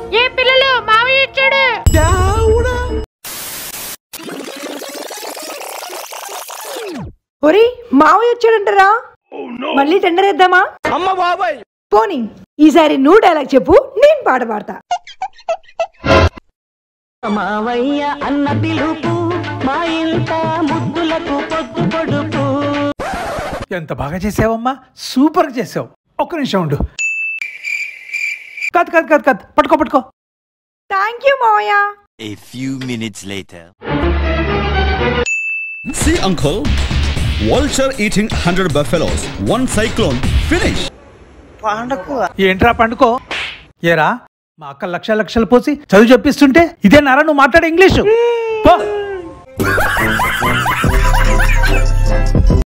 ఏ పిల్లలు మావయ్య వచ్చాడు ఒరి మావయ్య వచ్చాడంటారా మళ్ళీ టెండర్ వేద్దామా అమ్మ బాబాయ్ పోనీ ఈసారి నువ్వు డైలాగ్ చెప్పు నేను పాట పాడతా మావయ్య అన్న పిలుపు మా ఇంట ముద్దులకు పొద్దు పొడుపు ఎంత బాగా చేసావమ్మా సూపర్ చేసావు ఒక్క నిమిషం ఉండు కాదు కాదు కాదు కాదు పట్టుకో పట్టుకో థ్యాంక్ యూ మావయ్య A few minutes later. See, uncle. Vulture eating 100 buffaloes. One cyclone. Finish. ఏంట్రా పండుకో ఏరా మా అక్క లక్ష లక్షలు పోసి చదువు చెప్పిస్తుంటే ఇదే నారా నువ్వు మాట్లాడే ఇంగ్లీషు పో